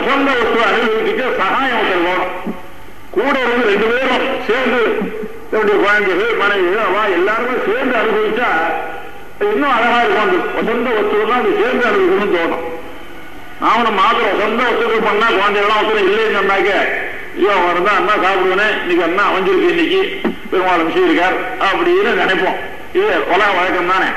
வசந்த வஸ்து அனுபவிக்க சகாயம் ஒருத்தர் வேணும் கூட இருந்து ரெண்டு பேரும் சேர்ந்து தன்னுடைய குழந்தைகள் மனைவிகள் அவா எல்லாருமே சேர்ந்து அனுபவிச்சா அது இன்னும் அழகா இருக்கும் அந்த வசந்த வஸ்துவெல்லாம் அது சேர்ந்து அனுபவிக்கணும்னு தோணும் நாம மாத்திரம் வசந்த வஸ்துக்கள் பண்ணா குழந்தைகள்லாம் ஒருத்தர் இல்லைன்னு சொன்னாக்க ஐயோ அவன் இருந்தா அண்ணா சாப்பிடுவேனே இன்னைக்கு அண்ணா அமைஞ்சிருக்கு இன்னைக்கு பெருமாள் விஷயம் இருக்கார் அப்படின்னு நினைப்போம் இது கொலை வழக்கம் தானே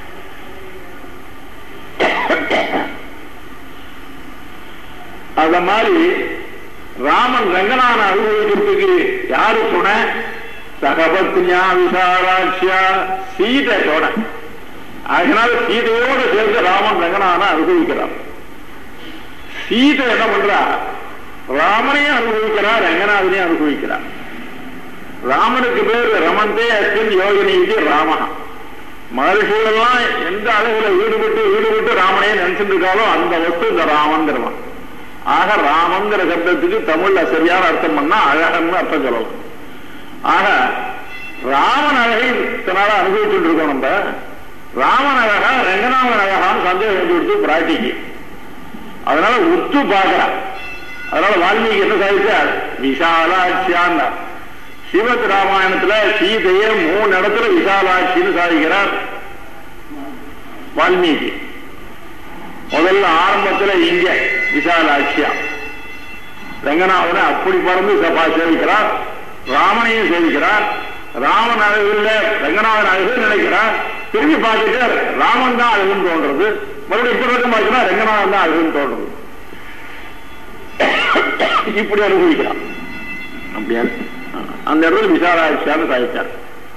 அத மாதிரி ராமன் ரங்கநாதன் அனுபவிக்கிறதுக்கு யாரு துணை சகபத்னியா விசாராட்சியா சீதை துணை அதனால சீதையோட சேர்ந்து ராமன் ரங்கநாதன் அனுபவிக்கிறான் சீதை என்ன பண்றா ராமனையும் அனுபவிக்கிறா ரங்கநாதனையும் அனுபவிக்கிறார் ராமனுக்கு பேர் ரமந்தே அஸ்மின் யோகினிக்கு ராமஹா மகர்ஷிகளெல்லாம் எந்த அளவுல ஈடுபட்டு ஈடுபட்டு ராமனையே நினைச்சிட்டு இருக்காலோ அந்த வஸ்து இந்த ராமங்கிறவன் ஆக ராமங்கிற சப்தத்துக்கு தமிழ்ல சரியான அர்த்தம் பண்ணா அழகன்னு அர்த்தம் சொல்லலாம் ஆக ராமன் அழகை இத்தனால அனுபவிச்சுட்டு இருக்கோம் நம்ம ராமன் அழகா ரங்கநாதன் அழகான்னு சந்தேகம் கொடுத்து பிராட்டிக்கு அதனால உத்து பார்க்கிறான் அதனால வால்மீகி என்ன சாதிச்சார் விஷாலாட்சியான் சிவத் ராமாயணத்துல சீதையை மூணு இடத்துல விஷாலாட்சின்னு சாதிக்கிறார் வால்மீகி முதல்ல ஆரம்பத்துல இங்க விஷாலாட்சியா ரங்கநாதனை அப்படி பறந்து சபா சேவிக்கிறார் ராமனையும் சேவிக்கிறார் ராமன் அழகுல ரங்கநாதன் அழகு நினைக்கிறார் திரும்பி பார்த்துட்டு ராமன் தான் அழகுன்னு தோன்றது மறுபடியும் இப்படி பக்கம் பார்க்கிறா ரங்கநாதன் தான் அழகுன்னு தோன்றது இப்படி அனுபவிக்கிறான் அப்படியா அந்த இடத்துல விசாராட்சியான்னு சாதிச்சார்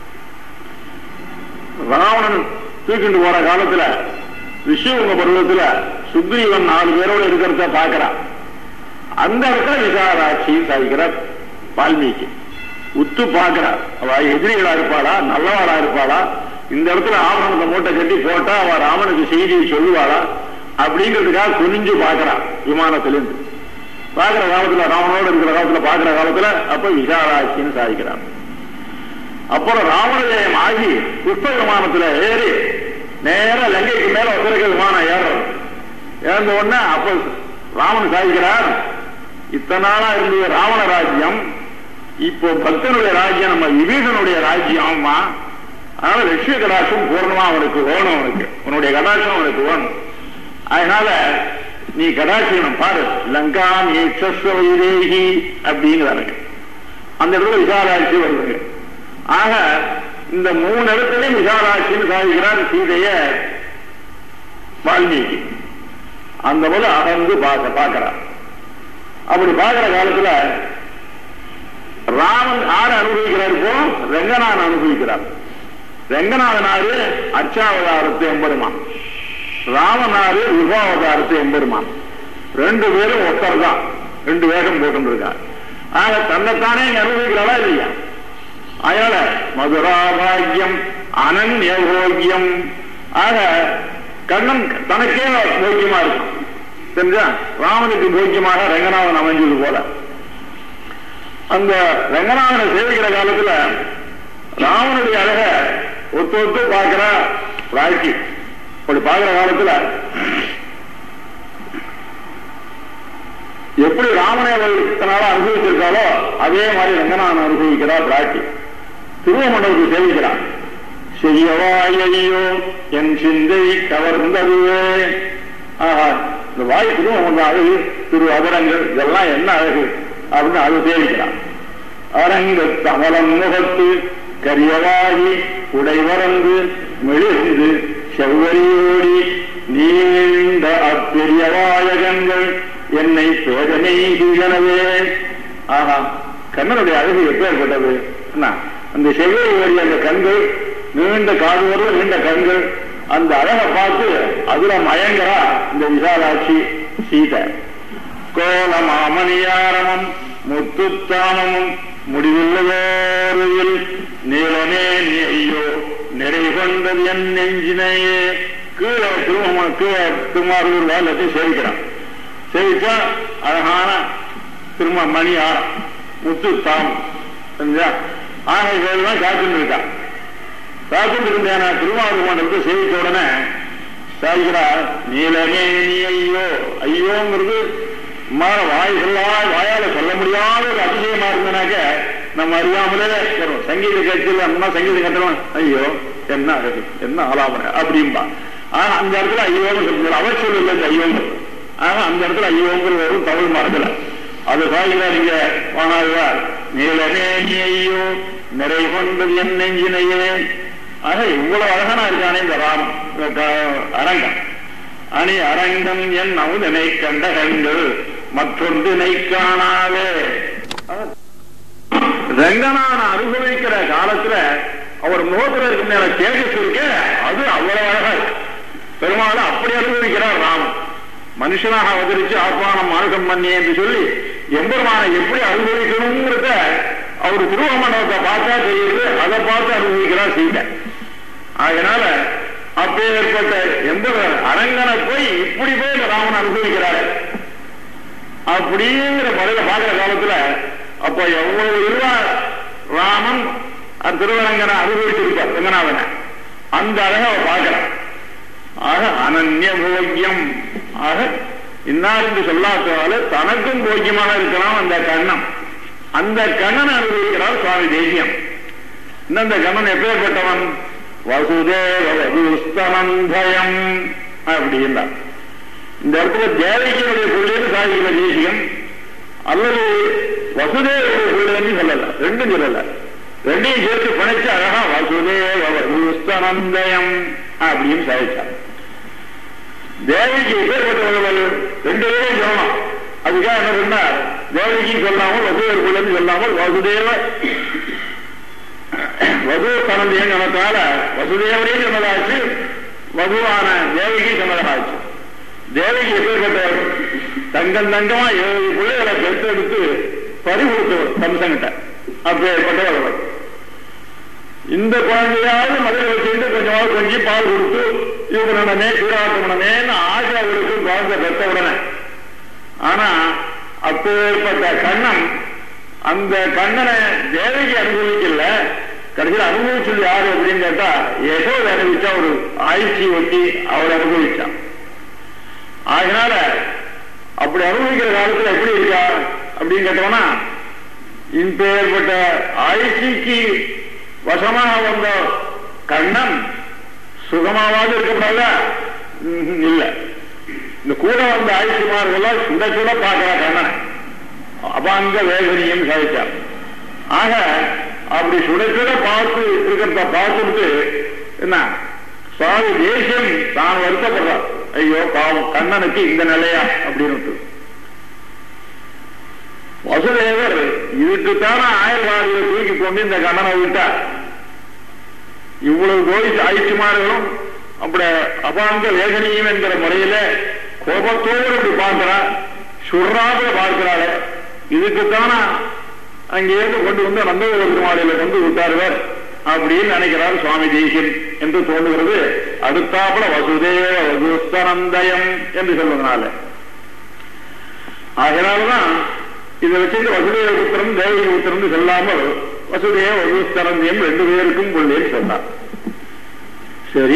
ராவணன் தூக்கிட்டு போற காலத்துல விஸ்வங்க பருவத்துல சுக்ரீவன் நாலு பேரோட இருக்கிறத பாக்குறான் அந்த இடத்துல விசாராட்சியும் சாதிக்கிறார் வால்மீகி உத்து பார்க்கிறார் அவ எதிரிகளா இருப்பாளா நல்லவாளா இருப்பாளா இந்த இடத்துல ஆவணத்தை மூட்டை கட்டி போட்டா அவ ராமனுக்கு செய்தியை சொல்லுவாளா அப்படிங்கிறதுக்காக குனிஞ்சு பார்க்கிறான் விமானத்திலிருந்து பார்க்கிற காலத்துல ராமனோடு இருக்கிற காலத்துல பார்க்கிற காலத்துல அப்ப விசாராட்சின்னு சாதிக்கிறான் அப்புறம் ராவண ஜெயம் ஆகி புஷ்ப விமானத்துல ஏறி நேர லங்கைக்கு மேல வந்திருக்க விமானம் ஏறுறது ஏர்ந்த உடனே அப்ப ராமன் சாதிக்கிறார் இத்தனை நாளா இருந்த ராவண ராஜ்யம் இப்போ பக்தனுடைய ராஜ்யம் நம்ம விபீஷனுடைய ராஜ்யம் ஆமா அதனால லட்சுமி கடாட்சம் பூர்ணமா அவனுக்கு வேணும் அவனுக்கு உன்னுடைய கடாட்சம் அவனுக்கு வேணும் அதனால நீ கடாட்சியம் பாரு லங்கா நீட்சஸ்வ வைதேகி அப்படிங்கிறாங்க அந்த இடத்துல விசாலாட்சி வருதுங்க ஆக இந்த மூணு இடத்துலயும் விசாலாட்சின்னு சாதிக்கிறார் சீதைய வால்மீகி அந்த போல அகர்ந்து பார்க்க பார்க்கிறார் அப்படி பார்க்கிற காலத்துல ராமன் யார் அனுபவிக்கிறார் இப்போ ரெங்கநாதன் அனுபவிக்கிறார் ரெங்கநாதனாரு அச்சாவதாரத்து எம்பெருமான் ராமனாரு விபாவதாரத்து எம்பெருமான் ரெண்டு பேரும் ஒருத்தர் தான் ரெண்டு வேகம் போட்டுருக்கார் ஆக தன்னைத்தானே இங்க அனுபவிக்கிறாளா இல்லையா அதனால மதுராபாகியம் அனன்யோகியம் ஆக கண்ணன் தனக்கே போக்கியமா இருக்கும் தெரிஞ்சா ராமனுக்கு போக்கியமாக ரங்கநாதன் அமைஞ்சது போல அந்த ரங்கநாதனை சேவிக்கிற காலத்துல ராமனுடைய அழக ஒத்து ஒத்து பார்க்கிற ராக்கி அப்படி பார்க்கிற காலத்துல எப்படி ராமனை இத்தனால அனுபவிச்சிருக்காளோ அதே மாதிரி ரங்கநாதன் அனுபவிக்கிறார் பிராட்டி திருவமண்டலத்துக்கு சேவிக்கிறான் செய்யவாயோ என் சிந்தை கவர்ந்ததுவே ஆஹா இந்த வாய் திருவமண்டல அழகு திரு அபரங்கள் இதெல்லாம் என்ன அழகு அப்படின்னு அது சேவிக்கிறான் அரங்கு தமலம் முகத்து கரியவாகி உடைவரந்து மெழுந்து செவ்வரியோடி நீண்ட அப்பெரிய வாயகங்கள் என்னை பேதனை செய்தனவே ஆஹா கண்ணனுடைய அழகு எப்பேற்பட்டது என்ன அந்த செவ்வரி ஓடி அந்த கண்கள் நீண்ட காது வரல நீண்ட கண்கள் அந்த அழகை பார்த்து அதுல மயங்கரா இந்த விசாலாட்சி சீதை கோலமாமணியாரமும் முத்துத்தானமும் முடிவில்லதோருவில் நீளமே நீ ஐயோ நிறை கொண்டது என் நெஞ்சினையே கீழே திரும்ப கீழே திருமாரூர் வேலத்தையும் சேவிக்கிறான் சேவிச்சா அழகான திரும்ப மணி ஆரம் முத்து தாம் சரிங்களா ஆக இதெல்லாம் காத்துட்டு இருக்கான் காத்துட்டு இருந்தேன் திருமாவூர் மண்டலத்தை சேவிச்ச உடனே சாதிக்கிறார் நீலமே நீ ஐயோ ஐயோங்கிறது மாற வாய் சொல்லா வாயால சொல்ல முடியாத ஒரு அதிசயமா இருந்தனாக்க நம்ம அறியாமலே வரும் சங்கீத கட்சியில் அம்மா சங்கீத கட்டணும் ஐயோ என்ன அழகு என்ன ஆலாபனை அப்படின்பா ஆனா அந்த இடத்துல ஐயோன்னு சொல்லுவார் அவர் சொல்லல இந்த ஐயோங்க ஆனா அந்த இடத்துல ஐயோங்கிற வரும் தமிழ் மரத்துல அது சாகினா நீங்க வானாதுவார் நீலனே நீ ஐயோ நிறை கொண்டது என் நெஞ்சினையே ஆக இவ்வளவு அழகானா இருக்கானே இந்த ராம் அரங்கம் அணி அரங்கம் என் அமுதனை கண்ட கண்கள் மற்றொன்றினை காணாவே ரங்கனான அனுபவிக்கிற காலத்துல அவர் முகத்துல இருக்க மேல தேஜஸ் இருக்க அது அவ்வளவு அழகா இருக்கு பெருமாள் அப்படி அனுபவிக்கிறார் ராமன் மனுஷனாக அவதரிச்சு ஆத்மானம் மானுஷம் பண்ணி என்று சொல்லி எம்பெருமானை எப்படி அனுபவிக்கணுங்கிறத அவர் திருவமண்டலத்தை பார்த்தா தெரியுது அதை பார்த்து அனுபவிக்கிறார் சீதை அதனால அப்பேற்பட்ட எந்த அரங்கனை போய் இப்படி போய் இந்த ராமன் அனுபவிக்கிறார் அப்படிங்கிற முறையில பார்க்கிற காலத்துல அப்ப எவ்வளவு இருவா ராமன் அந்த திருவரங்கனை அனுபவிச்சிருப்பார் ரங்கநாதனை அந்த அழகை அவர் பார்க்கிறார் ஆக அனன்ய போக்கியம் ஆக இன்னார் என்று சொல்லாததால தனக்கும் போக்கியமாக இருக்கலாம் அந்த கண்ணம் அந்த கண்ணனை அனுபவிக்கிறார் சுவாமி தேசியம் இன்னும் அந்த கண்ணன் எப்பேற்பட்டவன் வசுதேவஸ்தனந்தயம் அப்படின்னா இந்த இடத்துல தேவகியுடைய பிள்ளைன்னு சாதிக்கிற தேசியம் அல்லது வசுதேவனுடைய பிள்ளைன்னு சொல்லல ரெண்டும் சொல்லல ரெண்டையும் சேர்த்து பிணைச்சு அழகா வசுதேவஸ்தனந்தயம் அப்படின்னு சாதிச்சார் தேவகிக்கு எப்பேற்பட்டவர்கள் ரெண்டு பேரும் சொல்லணும் அதுக்காக என்ன பண்ணார் தேவகி சொல்லாமல் வசுதேவர் பிள்ளைன்னு சொல்லாமல் வசுதேவ வது தனந்தையும் சொன்னதால வசுதேவரே சொன்னதாச்சு வதுவான தேவகி சொன்னதாச்சு தேவகி எப்பேற்பட்டவர் தங்கம் தங்கமா ஏழு பிள்ளைகளை பெற்றெடுத்து பறி கொடுத்தவர் கம்சங்கிட்ட அப்பேற்பட்டவர் இந்த குழந்தையாவது மதுரை வச்சுட்டு கொஞ்சமாவது கொஞ்சம் பால் கொடுத்து இவனே சீராட்டமனமேன்னு ஆசை அவருக்கு குழந்தை பெற்ற உடனே ஆனா அப்பேற்பட்ட கண்ணன் அந்த கண்ணனை தேவகி அனுபவிக்கல கடைசியில் அனுபவிச்சது யாரு அப்படின்னு கேட்டா யசோதை அனுபவிச்சா ஒரு ஆய்ச்சி ஒட்டி அவள் அனுபவிச்சான் அதனால அப்படி அனுபவிக்கிற காலத்துல எப்படி இருக்கா அப்படின்னு கேட்டோம்னா இப்பேற்பட்ட ஆய்ச்சிக்கு வசமாக வந்த கண்ணன் சுகமாவது இருக்கக்கூடாதா இல்ல இந்த கூட வந்த ஆய்ச்சிமார்கள் சுட சுட பார்க்கிற கண்ணனை அபாங்க வேதனையும் சாதிச்சார் ஆக அப்படி சுட சுட பார்த்து இருக்கிறத பார்த்துட்டு என்ன சுவாமி தேசியம் தான் வருத்தப்படுறார் ஐயோ பாவம் கண்ணனுக்கு இந்த நிலையா அப்படின்னு வசுதேவர் இதுக்குத்தான ஆயுர்வாதியை தூக்கி கொண்டு இந்த கண்ணனை விட்டார் இவ்வளவு கோயில் ஆயிடுச்சுமார்களும் அப்படி அபாங்க வேதனையும் என்கிற முறையில கோபத்தோடு இப்படி பார்க்கிறார் சுர்ராக பார்க்கிறாள் இதுக்குத்தானா அங்கிருந்து கொண்டு வந்து நந்தகோபுர பெருமாளையில கொண்டு விட்டார்கள் அப்படின்னு நினைக்கிறார் சுவாமி தேசியன் என்று தோன்றுகிறது அடுத்தாப்புல வசுதேவ வசுஸ்தனந்தயம் என்று சொல்வதனால அதனாலதான் இதை வச்சுட்டு வசுதேவ புத்திரம் தேவகி புத்திரம் சொல்லாமல் வசுதேவ வசுஸ்தனந்தயம் ரெண்டு பேருக்கும் கொள்ளேன்னு சொன்னார் சரி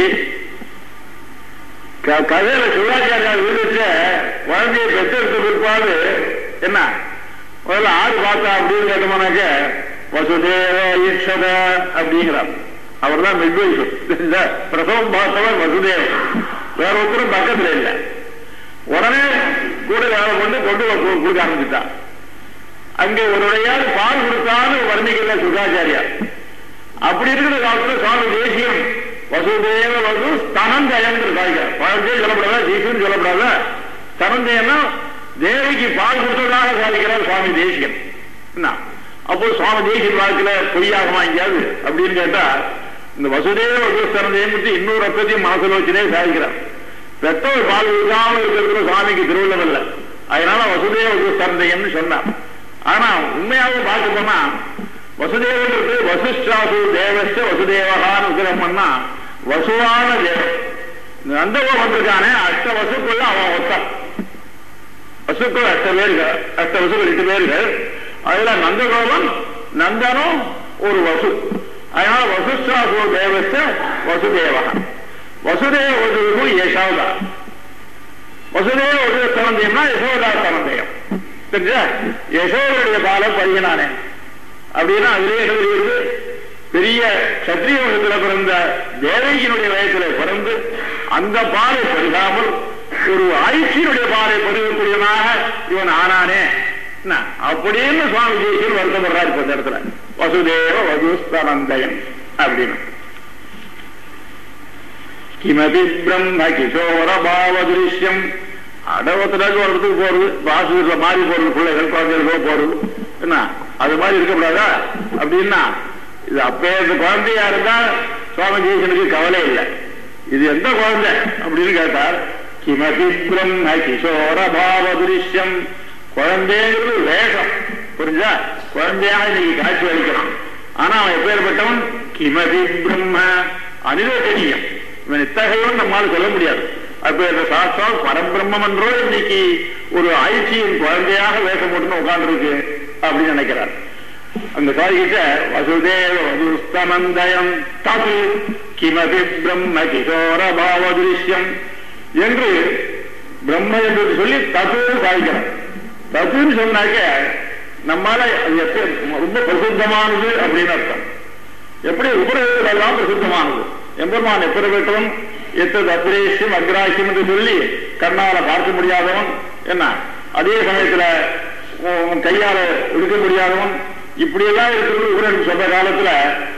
கதையில சிவாச்சாரியார் வீடுச்ச குழந்தையை பெற்றெடுத்த பிற்பாடு என்ன முதல்ல ஆறு பார்த்தா அப்படின்னு கேட்டோம்னாக்க வசுதேவ ஈஸ்வர அப்படிங்கிறார் அவர் தான் மிட்வைஃப் பிரசவம் பார்த்தவர் வசுதேவ் வேற ஒருத்தரும் பக்கத்துல இல்லை உடனே கூட வேலை கொண்டு கொண்டு கொடுக்க ஆரம்பிச்சுட்டான் அங்கே ஒருடையாவது பால் கொடுத்தாலும் வர்ணிக்கல சுகாச்சாரியா அப்படி இருக்கிற காலத்துல சுவாமி தேசியம் வசுதேவ வசு ஸ்தனந்தயம் சாய்க்கிறார் குழந்தையும் சொல்லப்படாத சீசுன்னு சொல்லப்படாத ஸ்தனந்தயம்னா தேவிக்கு பால் கொடுத்ததாக சாதிக்கிறார் சுவாமி தேசியம் என்ன அப்போ சுவாமி தேசியன் வாழ்க்கையில பொய்யாகுமா எங்கேயாவது அப்படின்னு கேட்டா இந்த வசுதேவ வசுஸ்தனந்தயம் பற்றி இன்னொரு அர்த்தத்தையும் மனசுலோச்சனே சாதிக்கிறார் பெற்றோர் பால் கொடுக்காம இருக்கிறதுல சுவாமிக்கு திருவிழம் இல்லை அதனால வசுதேவ வசுஸ்தனந்தயம்னு சொன்னார் ஆனா உண்மையாக பார்க்க போனா வசுதேவனுக்கு வசுஷ்டாசு தேவஸ்த வசுதேவகான்னு விக்கிரம் பண்ணா வசுவான தேவன் நந்தகோபம் வந்திருக்கானே அஷ்ட வசுக்குள்ள அவன் ஒத்தான் வசுக்கள் அஷ்ட பேர்கள் அஷ்ட வசுக்கள் எட்டு பேர்கள் அதுல நந்தகோபன் நந்தனும் ஒரு வசு அதனால வசுஷ்டாசு தேவஸ்த வசுதேவகன் வசுதேவ வசுவும் யசோதா வசுதேவ வசு தனந்தயம்னா யசோதா தனந்தயம் தெரிஞ்சா யசோதருடைய பாலை பருகினானே அப்படின்னா அதிலே என்ன தெரியுது பெரிய சத்திரிய வகுத்துல பிறந்த தேவகியினுடைய வயசுல பிறந்து அந்த பாலை பருகாமல் ஒரு ஆயுஷியனுடைய பாலை பருகக்கூடியவனாக இவன் ஆனானே என்ன, அப்படின்னு சுவாமி தேசியன் வருத்தப்படுறாரு இப்ப இந்த இடத்துல வசுதேவ வதுஸ்தனந்தயன் அப்படின்னு கிமபி பிரம்ம கிஷோர பாவ திருஷ்யம் அடவத்தினாக்கு ஒரு இடத்துக்கு போறது வாசூர்ல மாறி போறது பிள்ளைகள் குழந்தைகளுக்கோ போறது என்ன அது மாதிரி இருக்கக்கூடாதா அப்படின்னா இது அப்பே இந்த குழந்தையா இருந்தா சுவாமி தேசனுக்கு கவலை இல்லை இது எந்த குழந்தை அப்படின்னு கேட்டார் கிமபி பிரம்ம கிஷோர பாவ திருஷ்யம் குழந்தைங்கிறது வேகம் புரிஞ்சா குழந்தையாக இன்னைக்கு காட்சி அளிக்கிறான் ஆனா அவன் எப்பேற்பட்டவன் கிமபி பிரம்ம அனிதோகனியம் இவன் இத்தகையவன் நம்மால் சொல்ல முடியாது அப்ப இந்த சாஸ்திரம் பரபிரம்மம் என்றோ இன்னைக்கு ஒரு ஆய்ச்சியின் குழந்தையாக வேஷம் போட்டுன்னு உட்கார்ந்துருக்கு அப்படின்னு நினைக்கிறார் அந்த சாதிக்கிட்ட வசுதேவ வதுஸ்தமந்தயம் தது கிமபி பிரம்ம கிஷோர பாவ திருஷ்யம் என்று பிரம்ம என்று சொல்லி தத்துன்னு சாதிக்கிறார் தத்துன்னு சொன்னாக்க நம்மால அது எப்ப- ரொம்ப பிரசித்தமானது அப்படின்னு அர்த்தம் எப்படி உபநிடத்தில் எல்லாம் பிரசித்தமானது எம்பெருமான் எப்படி பெற்றவன் எத்தது அப்ரேஷம் அக்ராஹியம் என்று சொல்லி கண்ணால பார்க்க முடியாதவன் என்ன அதே சமயத்துல உன் கையால எடுக்க முடியாதவன் இப்படி எல்லாம் இருக்கிறது உபநிடத்தில் சொல்ற காலத்துல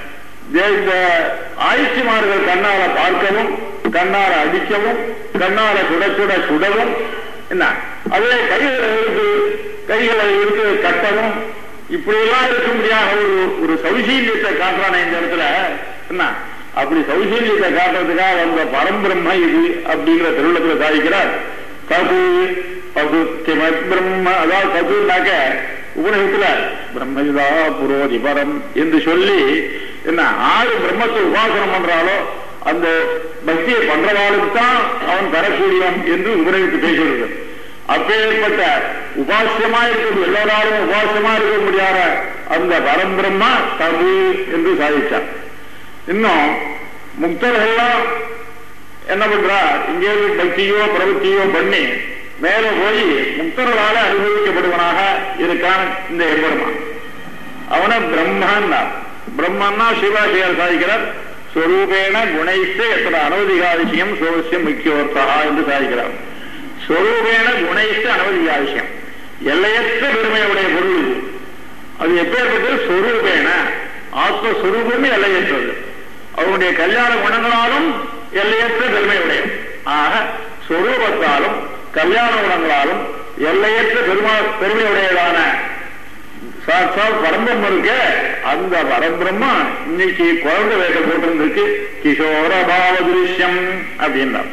தே- இந்த ஆயுஷ்மார்கள் கண்ணால பார்க்கவும் கண்ணால அடிக்கவும் கண்ணால சுட சுட சுடவும் என்ன அதே கைகளை இருந்து கைகளை இருந்து கட்டவும் இப்படி எல்லாம் இருக்க முடியாத ஒரு ஒரு சௌசீல்யத்தை காட்டுறானே இந்த இடத்துல என்ன அப்படி சௌசீல்யத்தை காட்டுறதுக்காக வந்த பரம்பிரம்ம இது அப்படிங்கிற திருவிழத்துல சாதிக்கிறார் கது பகு கிம பிரம்ம அதாவது கதுனாக்க உபநிஷத்துல பிரம்மயுதா புரோதி பரம் என்று சொல்லி என்ன ஆறு பிரம்மத்தை உபாசனம் பண்றாலோ அந்த பக்தியை பண்றவாளுக்கு தான் அவன் பெறக்கூடியவன் என்று உபநிஷத்து பேசுகிறது அப்பேற்பட்ட உபாசியமா இருக்கிறது எல்லோராலும் உபாசியமா இருக்க முடியாத அந்த பரம்பிரம்மா தபு என்று சாதிச்சார் இன்னும் முக்தர்கள்லாம் என்ன பண்றா இங்கே பக்தியோ பிரவൃத்தியோ பண்ணி மேல போய் முக்தர்களால அனுபவிக்கப்படுவனாக இருக்கான் இந்த எம்பெருமான் அவன பிரம்மன்னா பிரம்மன்னா சிவாசியார் சாதிக்கிறார் ஸ்வரூபேண குணைத்து எத்தனை அனவதிகாதிசியம் சோசியம் முக்கியோர்த்தா என்று சாதிக்கிறார் ஸ்வரூபேண குணைத்து அனவதிகாதிசியம் எல்லையற்ற பெருமையுடைய பொருள் இது அது எப்பேற்பட்டது சொரூபேன ஆத்மஸ்வரூபமே எல்லையற்றது அவருடைய கல்யாண குணங்களாலும் எல்லையற்ற பெருமையுடைய ஆக சொரூபத்தாலும் கல்யாண குணங்களாலும் எல்லையற்ற பெருமா பெருமையுடையதான சாட்சாத் பரம்பரம் இருக்க அந்த பரபிரம்மா இன்னைக்கு குழந்தை வேஷம் போட்டிருக்கு கிஷோர பாவ திருஷ்யம் அப்படின்றார்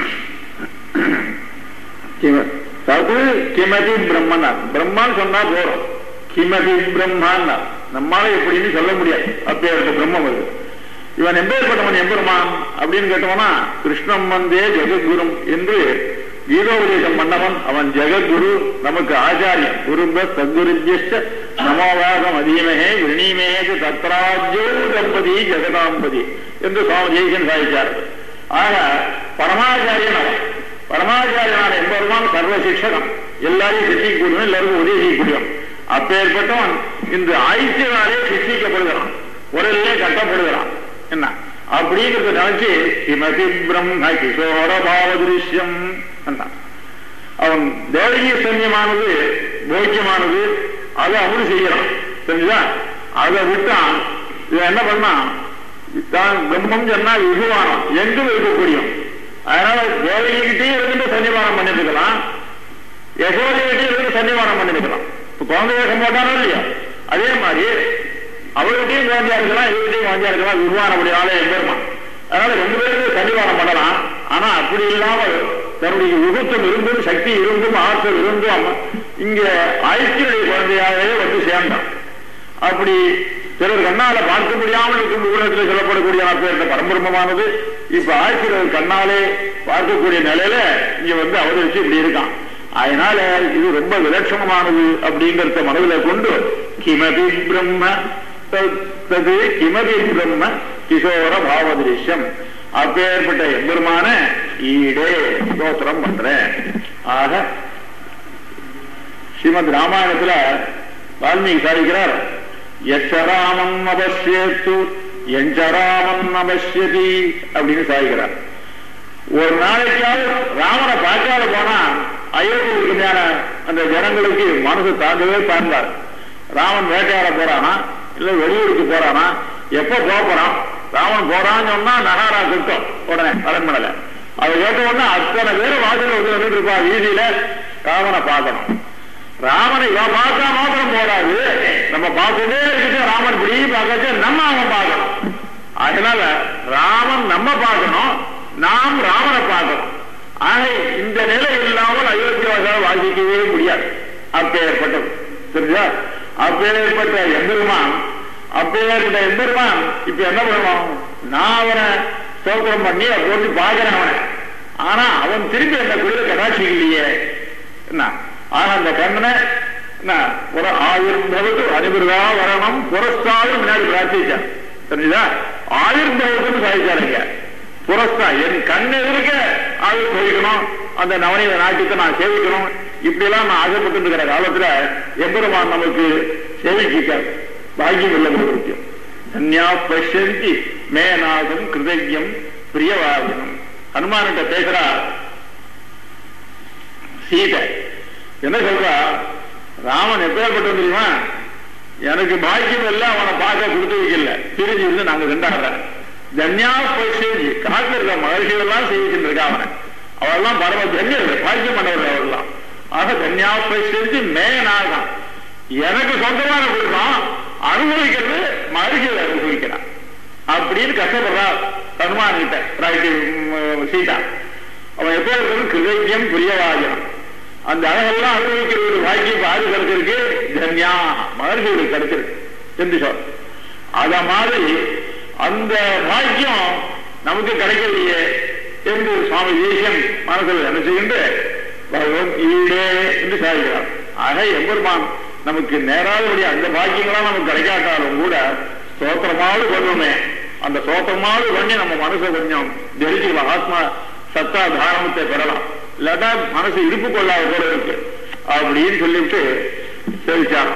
கிம- தது கிமதி பிரம்மனா பிரம்மான்னு சொன்னா போறோம் கிமதி பிரம்மான்னா நம்மால எப்படின்னு சொல்ல முடியாது அப்பேற்பட்ட பிரம்மம் அது இவன் எம்பேற்பட்டவன் எம்பெருமான் அப்படின்னு கேட்டவனா கிருஷ்ணம் வந்தே ஜெகத்குரும் என்று கீதோபதேசம் பண்ணவன் அவன் ஜெகத்குரு நமக்கு ஆச்சாரியன் குருப சத்குருஜ்ய நமோவாகம் அதீமகே விரணீமேக தத்ராஜோ தம்பதி ஜெகதாம்பதி என்று சுவாமி ஜெய்சன் சாதிச்சார் ஆக பரமாச்சாரியன் அவன் பரமாச்சாரியனான என்பதுதான் சர்வ சிக்ஷகம் எல்லாரையும் சித்திக்கக்கூடியவன் எல்லாருக்கும் உதவி செய்யக்கூடியவன் அப்பேற்பட்டவன் இந்த ஆயுத்தியனாலே சித்திக்கப்படுகிறான் உடலிலே கட்டப்படுகிறான் என்ன அப்படிங்கிறத நினைச்சு கிமதி பிரம்ம கிஷோர பாவ திருஷ்யம் என்றான். அவன் தேவகீய சன்னியமானது போக்கியமானது அதை அவனு செய்யறான் தெரிஞ்சுதா அதை விட்டான் இவன் என்ன பண்ணான் தான் பிரம்மம் சொன்னா விகுவானம் எங்கும் இருக்கக்கூடியவன் அதனால தேவகிகிட்டே இருந்து சன்னிவானம் பண்ணிருக்கலாம் யசோதைகிட்டே இருந்து சன்னிவானம் பண்ணிருக்கலாம் இப்ப குழந்தை வேஷம் போட்டானோ இல்லையா அதே மாதிரி அவர்கிட்டயும் குழந்தையா இருக்கலாம் இவர்கிட்டயும் குழந்தையா இருக்கலாம் விருவானபடி ஆளே எம்பெருமான் அதனால ரெண்டு பேருக்கு சன்னிவானம் பண்ணலாம் ஆனா அப்படி இல்லாமல் தன்னுடைய யுகத்தம் இருந்தும் சக்தி இருந்தும் ஆற்றல் இருந்தும் அம்ம- இங்க ஆயுத்தியுடைய குழந்தையாகவே வந்து சேர்ந்தான் அப்படி சிலர் கண்ணால பார்க்க முடியாமல் இருக்கும் ஊடகத்தில் சொல்லப்படக்கூடிய அப்பேற்பட்ட பரம்பிரமமானது இப்ப ஆட்சியர் கண்ணாலே பார்க்கக்கூடிய நிலையில இங்க வந்து அவதரிச்சு இப்படி இருக்கான் அதனால இது ரொம்ப விலட்சணமானது அப்படிங்கறத மனதில் கொண்டு கிமபி பிரம்ம தத்- தது கிமபி பிரம்ம கிஷோர பாவதிருஷ்யம் அப்பேற்பட்ட எம்பெருமான ஈடே ஸ்தோத்திரம் பண்றேன் ஆக ஸ்ரீமத் ராமாயணத்துல வால்மீகி சாதிக்கிறார் எச்சராமம் அவசியத்து எஞ்சராமம் அவசியதி அப்படின்னு சாதிக்கிறார் ஒரு நாளைக்காவது ராமனை பார்க்காத போனா அயோத்திக்கு மேல அந்த ஜனங்களுக்கு மனசு தாங்கவே தாண்டார் ராமன் வேட்டையாட போறானா இல்ல வெளியூருக்கு போறானா எப்ப போறான் ராமன் போறான்னு சொன்னா நகாரா குத்தம் உடனே அரண்மனையில அதை கேட்ட உடனே அத்தனை பேர் வாசல் வந்து வந்துட்டு இருப்பா வீதியில ராமனை பார்க்கணும் ராமனை இவன் பார்த்தா மாத்திரம் போறாது நம்ம பார்த்துட்டே இருக்கிட்டு ராமன் இப்படி பார்க்கச்சு நம்ம அவன் பார்க்கணும் அதனால ராமன் நம்ம பார்க்கணும் நாம் ராமனை பார்க்கணும் ஆக இந்த நிலை இல்லாமல் அயோத்தியாவாக வாசிக்கவே முடியாது அப்பேற்பட்டது தெரிஞ்சா அப்பேற்பட்ட எம்பெருமான் அப்பேற்பட்ட எம்பெருமான் இப்ப என்ன பண்ணணும் நான் அவனை சோத்திரம் பண்ணி போட்டு பார்க்கிறேன் அவனை ஆனா அவன் திரும்பி என்ன குளிர கடாட்சிக்கலையே என்ன ஆனா அந்த கண்ணனை என்ன ஒரு ஆயுர்பவத்து அனுபிரதா வரணும் புரஸ்தாலும் முன்னாடி பிரார்த்திச்சான் தெரிஞ்சுதா ஆயுர்பவத்துன்னு சாதிச்சாருங்க புரஸ்தா என் கண்ணு இருக்க ஆயுள் போய்க்கணும் அந்த நவநீத நாட்டியத்தை நான் சேவிக்கணும் இப்படி எல்லாம் நான் ஆசைப்பட்டு இருக்கிற காலத்துல எம்பெருமான் நமக்கு சேவிக்காது பாக்கியம் இல்லை முக்கியம் தன்யா பசந்தி மேநாதம் கிருதஜம் பிரியவாதனம் ஹனுமான்கிட்ட பேசுறா சீதை என்ன சொல்றா ராமன் எப்பேற்பட்ட தெரியுமா எனக்கு பாக்கியம் இல்லை அவனை பார்க்க கொடுத்து வைக்கல பிரிஞ்சு இருந்து நாங்க ரெண்டாடுறேன் தன்யா பசந்தி காட்டில் இருக்க மகர்ஷிகள் எல்லாம் சேவிச்சுட்டு இருக்கா அவனை அவெல்லாம் பரம தன்யர்கள் பாக்கியம் பண்ணவர்கள் அவெல்லாம் ஆக தன்யா பசந்தி மேநாதம் எனக்கு சொந்தமான கொடுக்கும் அனுபவிக்கிறது மகர்ஷிகள் அனுபவிக்கிறான் அப்படின்னு கஷ்டப்படுறா ஹனுமான் கிட்ட ராய்க்கு சீதா அவன் எப்போ இருக்கிறது கிருதஜ்யம் புரியவாஜனம் அந்த அழகெல்லாம் அனுபவிக்கிற ஒரு பாக்கியம் ஆறு கிடைச்சிருக்கு தன்யா மகர்ஷிகளுக்கு கிடைச்சிருக்கு என்று சொல் அத மாதிரி அந்த பாக்கியம் நமக்கு கிடைக்கலையே என்று சுவாமி தேசியம் மனசில் நினைச்சுக்கிண்டு பகவத் ஈடே என்று சாதிக்கிறார் ஆக எம்பெருமான் நமக்கு நேராதபடி அந்த பாக்கியங்களாம் நமக்கு கிடைக்காட்டாலும் கூட ஸ்தோத்திரமாவது பண்ணுமே அந்த ஸ்தோத்திரமாவது பண்ணி நம்ம மனசை கொஞ்சம் தெரிஞ்சுக்கலாம் ஆத்மா சத்தா தாரணத்தை பெறலாம் இல்லாட்டா மனசு இருப்பு கொள்ளாத போல இருக்கு அப்படின்னு சொல்லிட்டு தெரிவிச்சாங்க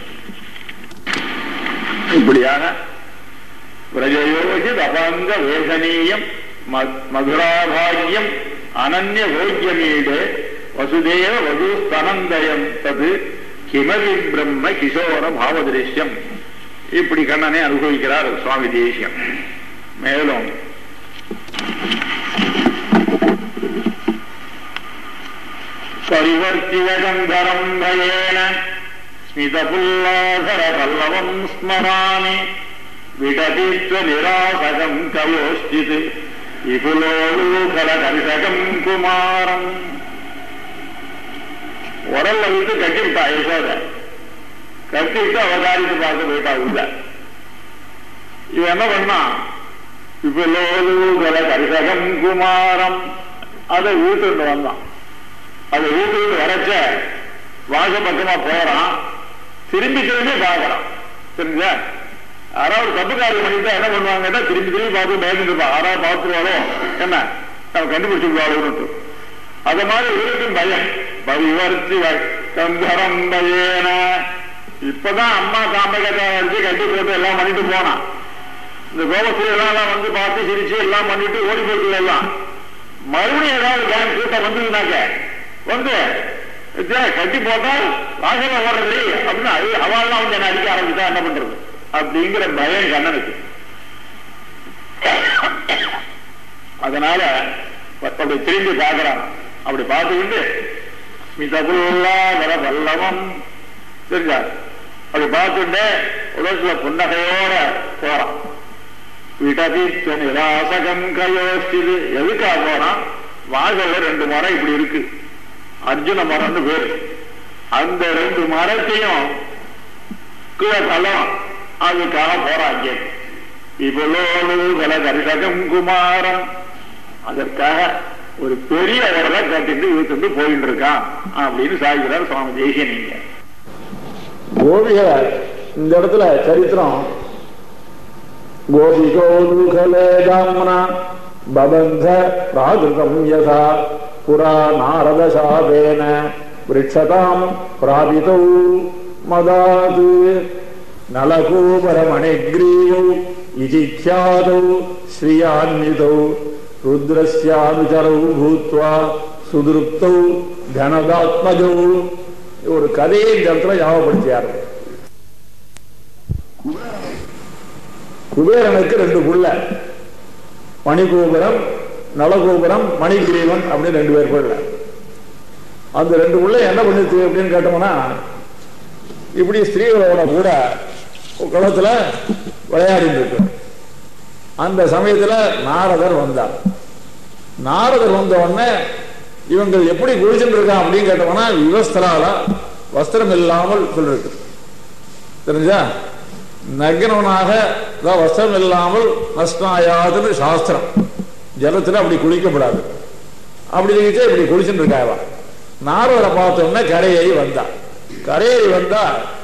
இப்படியாக பிரஜயோகி அபங்க வேதனீயம் மதுராபாகியம் அனன்ய போக்கியமீடு வசுதேவ வசு ஸ்தனந்தயம் தது கிமதி பிரம்ம கிஷோர பாவதிருஷ்யம் இப்படி கண்ணனை அனுபவிக்கிறார் சுவாமி தேசியம் மேலும் பரிவர்த்தியகந்தரம் பயேன ஸ்மிதபுல்லாதர பல்லவம் ஸ்மராமி விடதித்வ நிராசகம் கவோஷ்டித் இகுலோலூகல கரிசகம் குமாரம் உடல்ல விட்டு கட்டிவிட்டா யசோத கட்டிவிட்டு அவதாரித்து பார்த்து போயிட்டா உள்ள இவன் என்ன பண்ணா இகுலோலூகல கரிசகம் குமாரம் அதை வீட்டுட்டு வந்தான் அதை வீட்டுக்கு வரச்ச வாச பக்கமா போறான் திரும்பி திரும்பி பார்க்கறான் தெரிஞ்சா யாராவது தப்பு காரியம் பண்ணிட்டா என்ன பண்ணுவாங்கன்னா திரும்பி திரும்பி பார்த்து பயந்துட்டு இருப்பான் யாராவது பார்த்துருவாளோ என்ன நம்ம கண்டுபிடிச்சிருவாளோன்னு அது மாதிரி இவருக்கும் பயம் பரிவர்த்தி கந்தரம் பயேன இப்பதான் அம்மா காம்பகத்தை வச்சு கட்டி போட்டு எல்லாம் பண்ணிட்டு போனான் இந்த கோபத்துல எல்லாம் வந்து பார்த்து சிரிச்சு எல்லாம் பண்ணிட்டு ஓடி போயிட்டு எல்லாம் மறுபடியும் ஏதாவது கேங் கூட்டம் வந்ததுனாக்க வந்து கட்டி போட்டால் வாசல ஓடுறது அப்படின்னு அது அவள்லாம் வந்து என்ன அடிக்க ஆரம்பிச்சா என்ன பண்றது அப்படிங்கிற பயம் கண்ணனுக்கு அதனால அப்படி திரும்பி பார்க்கிறான் அப்படி பார்த்துக்கிட்டு மிதகுல்லாதர பல்லவம் தெரிஞ்சா அப்படி பார்த்துட்டு உலகத்துல புன்னகையோட போறான் விடதித்த நிராசகம் கையோசிது எதுக்காக போறான் வாசல்ல ரெண்டு மரம் இப்படி இருக்கு அர்ஜுன மரம்னு பேரு அந்த ரெண்டு மரத்தையும் கீழே தள்ளலாம் அதுக்காக போறாங்க இவ்வளோடு பல கரிசகம் குமாரம் அதற்காக ஒரு பெரிய உடலை கட்டிட்டு இழுத்துட்டு போயிட்டு இருக்கான் அப்படின்னு சாய்கிறார் சுவாமி தேசியனீங்க கோபிக இந்த இடத்துல சரித்திரம் கோபிகோதுகலே தாம்னா பபந்த பிராகிருதம் யதா புரா நாரத சாபேன விரட்சதாம் பிராபிதௌ மதாது நலகோபரமணிகிரீயௌ இதிख्यातौ ஸ்ரீயான்விதௌ ருத்ரஸ்யானுச்சரௌ பூத்வா சுதிருப்தௌ கனதாத்மஜௌ ஒரு கதையை இந்த இடத்துல ஞாபகப்படுத்தியார் குபேரனுக்கு ரெண்டு புள்ள மணிகோபுரம் நலகோபுரம் மணிகிரீவன் அப்படின்னு ரெண்டு பேர் பிள்ளை அந்த ரெண்டு புள்ள என்ன பண்ணுச்சு அப்படின்னு கேட்டோம்னா இப்படி ஸ்திரீகளோட கூட குளத்துல விளையாடிட்டு இருக்கு அந்த சமயத்துல நாரதர் வந்தார் நாரதர் வந்த உடனே இவங்க எப்படி குளிச்சுட்டு இருக்கான் அப்படின்னு கேட்டோம்னா விவஸ்திரால வஸ்திரம் இல்லாமல் சொல்லிருக்கு தெரிஞ்சா நக்னவனாக அதாவது வஸ்திரம் இல்லாமல் நஷ்டாயாதுன்னு சாஸ்திரம் ஜலத்துல அப்படி குளிக்கப்படாது அப்படி இருந்துச்சு இப்படி குளிச்சுட்டு இருக்காவா நாரதரை பார்த்த உடனே கரையை வந்தா கரையேறி வந்தா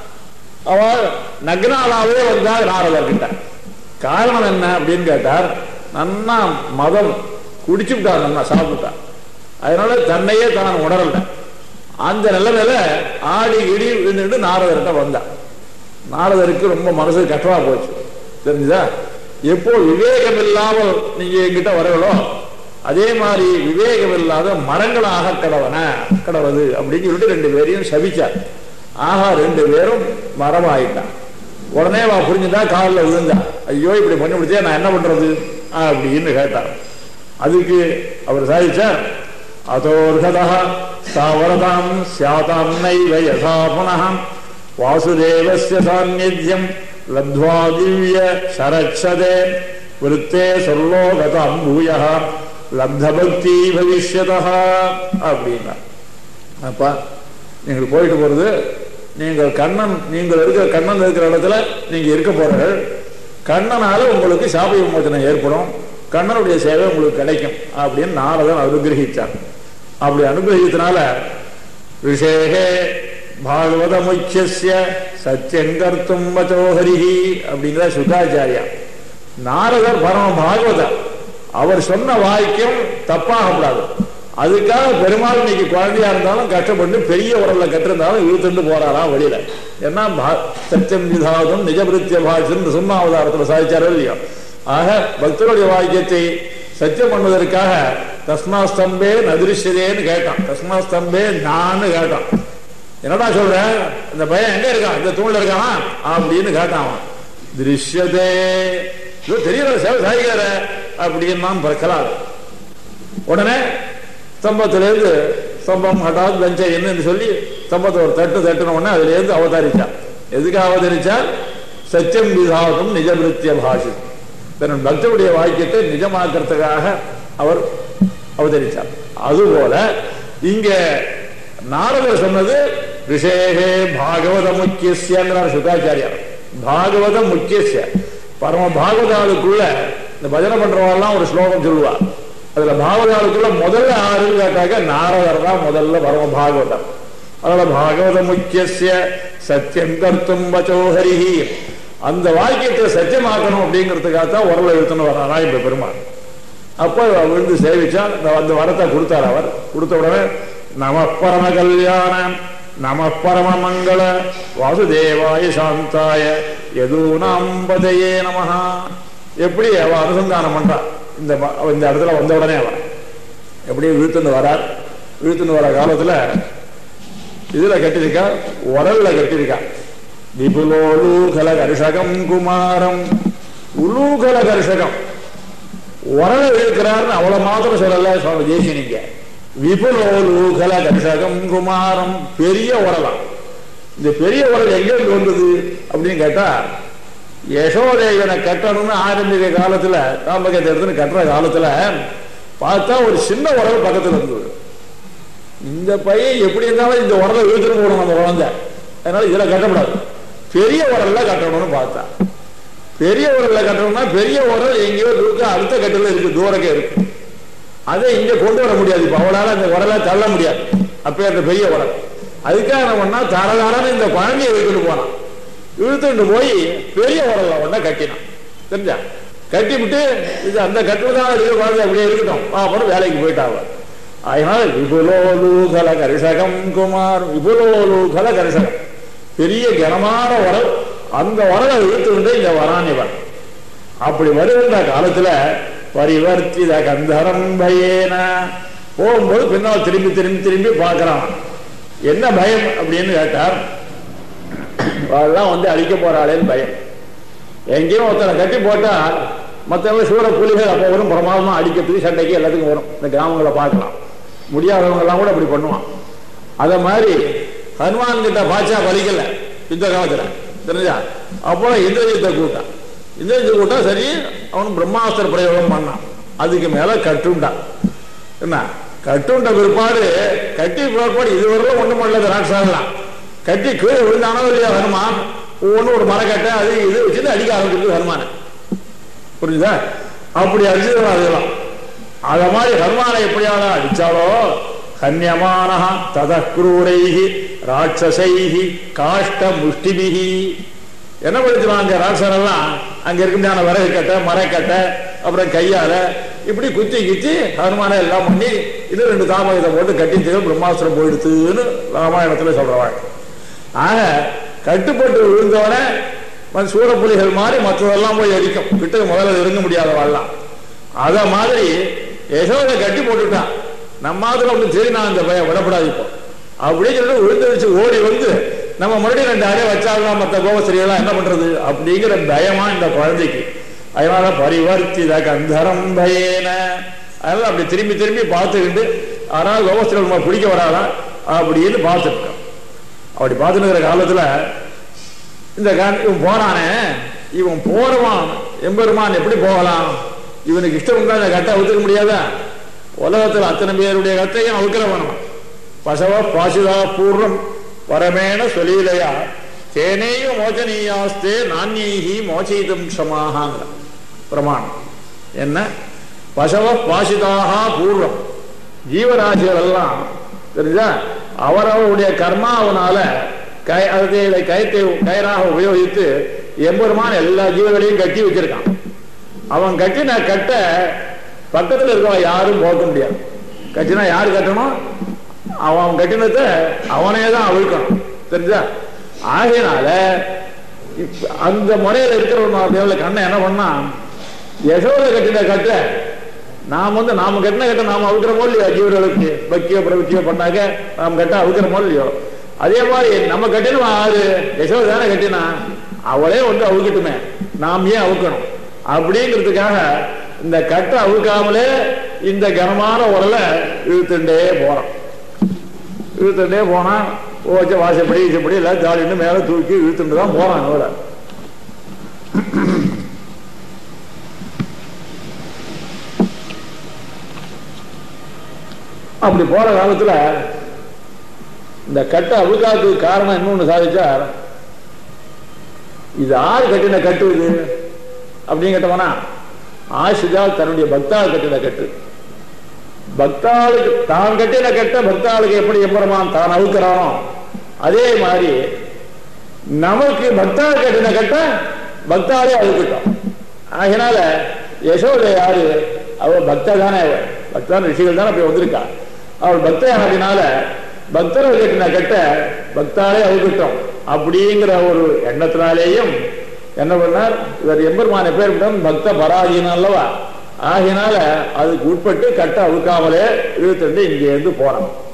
அவ நக்னாலாவே வந்தா நாரதர் கிட்ட காரணம் என்ன அப்படின்னு கேட்டார் நன்னா மதம் குடிச்சுட்டார் நன்னா சாப்பிட்டார் அதனால தன்னையே தான் உணரல அந்த நிலைமையில ஆடி இடி விழுந்துட்டு நாரதர்கிட்ட வந்தார் நாரதருக்கு ரொம்ப மனசு கஷ்டமா போச்சு தெரிஞ்சுதா எப்போ விவேகம் இல்லாமல் நீங்க என்கிட்ட வரவளோ அதே மாதிரி விவேகம் இல்லாத மரங்களாக கடவன கடவுது அப்படின்னு சொல்லிட்டு ரெண்டு பேரையும் சபிச்சார் ஆஹா ரெண்டு பேரும் மரமாயிட்டான் உடனே வா புரிஞ்சுட்டா காலில் விழுந்தா ஐயோ இப்படி பண்ணி முடிச்சே நான் என்ன பண்றது அப்படின்னு கேட்டார் அதுக்கு அவர் சாதிச்சார் அதோர்கதா ஸ்தாவரதாம் சியாதாம் நைவ யதா புனः வாசுதேவஸ்ய சாநித்தியம் லப்த்வா திவ்ய சரட்சதே விருத்தே சொர்லோகதாம் பூய லப்தபக்தி பவிஷ்யதா அப்படின்னா அப்பா நீங்கள் போயிட்டு போறது நீங்கள் கண்ணன் நீங்கள் இருக்கிற கண்ணன் இருக்கிற இடத்துல நீங்க இருக்க போறீர்கள் கண்ணனால உங்களுக்கு சாப விமோச்சனம் ஏற்படும் கண்ணனுடைய சேவை உங்களுக்கு கிடைக்கும் அப்படின்னு நாரதன் அனுகிரகிச்சார் அப்படி அனுகிரகித்தனால ரிஷேகே பாகவத முக்கிய சத்தியங்கர்த்தும் வச்சோஹரிஹி அப்படிங்கிற சுகாச்சாரியா நாரதர் பரம பாகவதர் அவர் சொன்ன வாக்கியம் தப்பாகக்கூடாது அதுக்காக பெருமாள் இன்னைக்கு குழந்தையா இருந்தாலும் கஷ்டப்பட்டு பெரிய உடல்ல கட்டிருந்தாலும் இழுத்துட்டு போறாராம் வெளியில ஏன்னா பா- சத்தியம் விதாதும் நிஜபிருத்திய பாஷன் சும்மாவதாரத்தில் சாதிச்சாரோ இல்லையோ ஆக பக்தருடைய வாக்கியத்தை சத்தியம் பண்ணுவதற்காக தஸ்மா ஸ்தம்பே நதிருஷ்யதேன்னு கேட்டான் தஸ்மா ஸ்தம்பே நான்னு கேட்டான் என்னடா சொல்றேன் இந்த பையன் எங்க இருக்கான் இந்த தூண்ல இருக்கானா அப்படின்னு கேட்டான் அவன். திருஷ்யதே இதோ தெரியல சேவை சாதிக்கார அப்படின்னு நான் பிறக்கலாம் உடனே ஸ்தம்பத்திலேருந்து ஸ்தம்பம் ஹட்டாத் பெஞ்ச என்னன்னு சொல்லி ஸ்தம்பத்தை ஒரு தட்டு தட்டுன உடனே அதுல இருந்து அவதரிச்சான் எதுக்கு அவதரிச்சால் சத்தியம் விதாகும் நிஜபிருத்திய பாஷி தன் பக்தருடைய வாக்கியத்தை நிஜமாக்கிறதுக்காக அவர் அவதரிச்சார் அதுபோல இங்க நாரதர் சொன்னது ரிஷேகே பாகவத முக்கியங்கிறார் சுகாச்சாரியார் பாகவத முக்கிய பரம பாகவதாளுக்குள்ள இந்த பஜனை பண்றவெல்லாம் ஒரு ஸ்லோகம் சொல்லுவா அதுல பாகவதாளுக்குள்ள முதல்ல ஆறுன்னு கேட்டாக்க நாரதர் தான் முதல்ல பரம பாகவதர் அதனால பாகவத முக்கிய சத்தியம் கர்த்தும் வச்சோஹரிஹி அந்த வாக்கியத்தை சத்தியமாக்கணும் அப்படிங்கிறதுக்காக தான் உரல இழுத்துன்னு வராரா இப்ப பெருமாள் அப்போ விழுந்து சேவிச்சா இந்த அந்த வரத்தை கொடுத்தார் அவர் கொடுத்த உடனே நம பரம கல்யாண நம பரம மங்கள வாசுதேவாய சாந்தாய எதூனாம்பதையே நமஹா எப்படி அவ அனுசந்தானம் பண்றா இந்த ம- அவ இந்த இடத்துல வந்த உடனே அவ எப்படி இழுத்துன்னு வரார் இழுத்துன்னு வர காலத்துல இதுல கட்டிருக்கா உரல்ல கட்டிருக்கா விபுலோலூகல கர்ஷகம் குமாரம் உலூகல கர்ஷகம் உரல இருக்கிறார்னு அவ்வளவு மாத்திரம் சொல்லல சுவாமி ஜெய்சினிங்க விபுலோலூகல கர்ஷகம் குமாரம் பெரிய உரலாம் இந்த பெரிய உரல் எங்க இருந்து வந்தது அப்படின்னு கேட்டா யசோதேவனை கட்டணும்னு ஆரம்பிக்கிற காலத்துல தாம்பகத்தை எடுத்துன்னு கட்டுற காலத்துல பார்த்தா ஒரு சின்ன உரல் பக்கத்துல இருந்தது இந்த பையன் எப்படி இருந்தாலும் இந்த உரலை இழுத்துட்டு போகணும் நம்ம குழந்தை அதனால இதுல கட்டக்கூடாது பெரிய உரல்ல கட்டணும்னு பார்த்தா பெரிய உரல்ல கட்டணும்னா பெரிய உரல் எங்கேயோ இருக்கு அடுத்த கட்டில இருக்கு தூரக்கே இருக்கு அதை இங்க கொண்டு வர முடியாது இப்ப அவளால அந்த உரலை தள்ள முடியாது அப்ப அந்த பெரிய உரல் அதுக்காக என்ன பண்ணா தரதாரன்னு இந்த குழந்தைய இழுத்துட்டு போனான் இழுத்துட்டு போய் பெரிய உரல்ல ஒண்ணா கட்டினான் தெரிஞ்சா கட்டி விட்டு இது அந்த கட்டில தான் இருக்கு குழந்தை அப்படியே இருக்கட்டும் அப்புறம் வேலைக்கு போயிட்டாங்க அதனால விபுலோலூகல கரிசகம் குமார் விபுலோலூகல கரிசகம் பெரிய கனமான உரல் அந்த உரலை இழுத்துக்கிட்டு இங்க வரான் இவன் அப்படி வருகின்ற காலத்துல பரிவர்த்தித கந்தரம் பயேன போகும்போது பின்னால் திரும்பி திரும்பி திரும்பி பார்க்கறான் என்ன பயம் அப்படின்னு கேட்டார் அவெல்லாம் வந்து அழிக்க போறாளேன்னு பயம் எங்கேயும் ஒருத்தனை கட்டி போட்டா மற்றவங்க சூற புலிகள் அப்போ வரும் பிரமாதமா அடிக்கிறதுக்கு சண்டைக்கு எல்லாத்துக்கும் வரும் இந்த கிராமங்களை பார்க்கலாம் முடியாதவங்க எல்லாம் கூட அப்படி பண்ணுவான் அத மாதிரி ஹனுமான் கிட்ட பாச்சா பலிக்கல இந்த காலத்துல தெரிஞ்சா அப்போ இந்திரஜித்தை கூட்டான் இந்திரஜித்தை கூட்டா சரி அவன் பிரம்மாஸ்திர பிரயோகம் பண்ணான் அதுக்கு மேல கட்டுண்டான் என்ன கட்டுண்ட பிற்பாடு கட்டி பிற்பாடு இதுவரையிலும் ஒண்ணும் பண்ணல ராட்சாலாம் கட்டி கீழே விழுந்தானோ இல்லையா ஹனுமான் ஒவ்வொன்றும் ஒரு மரக்கட்டை அது இது வச்சுட்டு அடிக்க ஆரம்பிச்சிருக்கு ஹனுமானை புரிஞ்சுதா அப்படி அடிச்சது அதெல்லாம் அத மாதிரி ஹனுமானை எப்படியாவது அடிச்சாலோ கன்யமான ததக்ரூரைஹி ராட்சசைஹி காஷ்ட முஷ்டிபிஹி என்ன படிச்சுவாங்க ராட்சரெல்லாம் அங்க இருக்கின்ற விறகு கட்டை மரக்கட்டை அப்புறம் கையால இப்படி குத்தி குத்தி ஹனுமான எல்லாம் பண்ணி இது ரெண்டு தாமகத்தை போட்டு கட்டிட்டு பிரம்மாஸ்திரம் போயிடுத்துன்னு ராமாயணத்துல சொல்றவாங்க ஆக கட்டுப்பட்டு விழுந்தவன சூரப்புலிகள் மாதிரி மற்றதெல்லாம் போய் அடிக்கும் கிட்ட முதல்ல இறங்க முடியாதவாள்லாம் அத மாதிரி யசோதை கட்டி போட்டுட்டான் நம்ம அதுல ஒண்ணு சரி நான் இந்த பையன் விடப்படாது இப்போ அப்படின்னு சொல்லிட்டு விழுந்து வச்சு ஓடி வந்து நம்ம மறுபடியும் ரெண்டு அடைய வச்சாலும் மற்ற கோபஸ்திரியெல்லாம் என்ன பண்றது அப்படிங்கிற பயமா இந்த குழந்தைக்கு அதனால பரிவர்த்தித கந்தரம் பயேன அதனால அப்படி திரும்பி திரும்பி பார்த்துக்கிட்டு ஆனால் கோபஸ்திரம் நம்ம பிடிக்க வராதா அப்படின்னு பார்த்துட்டு இருக்கோம். அப்படி பார்த்துட்டு இருக்கிற காலத்துல இந்த கா- இவன் போறானே இவன் போறவான் எம்பெருமான் எப்படி போகலாம் இவனுக்கு இஷ்டம் இருந்தா இந்த கட்டை அவுத்துக்க முடியாதா உலகத்தில் அத்தனை பேருடைய கட்டையும் அவுக்கிற வேணும் பசவ பாசிதா பூர்வம் பரமேண சொல்லிலையா தேனேய மோச்சனீயாஸ்தே நானியி மோச்சயிதும் க்ஷமாகாங்கிற பிரமாணம் என்ன பசவ பாசிதாக பூர்வம் ஜீவராசிகள் எல்லாம் தெரிஞ்சா அவரவருடைய கர்மாவனால கை அதை கயத்தை கயிறாக உபயோகித்து எம்பெருமான் எல்லா ஜீவர்களையும் கட்டி வச்சிருக்கான் அவன் கட்டின கட்ட பக்கத்துல இருக்கவன் யாரும் போக்க முடியாது கட்டினா யாரு கட்டணும் அவன் கட்டினத்தை அவனே தான் அவிழ்க்கணும் தெரிஞ்சா ஆகையினால இப்ப அந்த முறையில இருக்கிறவன் கண்ணை என்ன பண்ணா யசோத கட்டின கட்ட நாம் வந்து நாம கட்டின கட்ட நாம அவுக்கிறோமோ இல்லையோ ஜீவர்களுக்கு பக்கியோ பிரபத்தியோ பண்ணாக்க நாம் கட்ட அவுக்கிறோமோ இல்லையோ அதே மாதிரி நம்ம கட்டினோம் ஆறு யசோத தானே கட்டினா அவளே வந்து அவுக்கட்டுமே நாம் ஏன் அவுக்கணும் அப்படிங்கிறதுக்காக இந்த கட்டை அவுக்காமலே இந்த கனமான உரலை இழுத்துட்டே போறோம் இழுத்துட்டே போனா ஓச்ச வாசப்படி ஈசப்படி எல்லாம் ஜாலின்னு மேல தூக்கி இழுத்துட்டு தான் போறான் அவரை அப்படி போற காலத்துல இந்த கட்டை அவுக்காததுக்கு காரணம் இன்னொன்னு சாதிச்சார் இது ஆறு கட்டின கட்டு இது அப்படின்னு கேட்டவனா ஆசிதால் தன்னுடைய பக்தாள் கட்டின கட்டு பக்தாளுக்கு தான் கட்டின கட்ட பக்தாளுக்கு எப்படி எம்பெருமான் தான் அவுக்கிறானோ அதே மாதிரி நமக்கு பக்தாள் கட்டின கட்ட பக்தாலே அவுக்கிட்டோம் ஆகினால யசோதை யாரு அவ பக்தா தானே அவ பக்தான் ரிஷிகள் தானே போய் வந்திருக்கா அவள் பக்தையானதுனால பக்தர்கள் கட்டின கட்ட பக்தாலே அவுக்கிட்டோம் அப்படிங்கிற ஒரு எண்ணத்தினாலேயும் என்ன பண்ணார் இவர் எம்பெருமான பேர் பக்த பராதீனம் அல்லவா ஆகினால அதுக்கு உட்பட்டு கட்ட அவுக்காமலே இழுத்துட்டு இங்கே இருந்து போறான்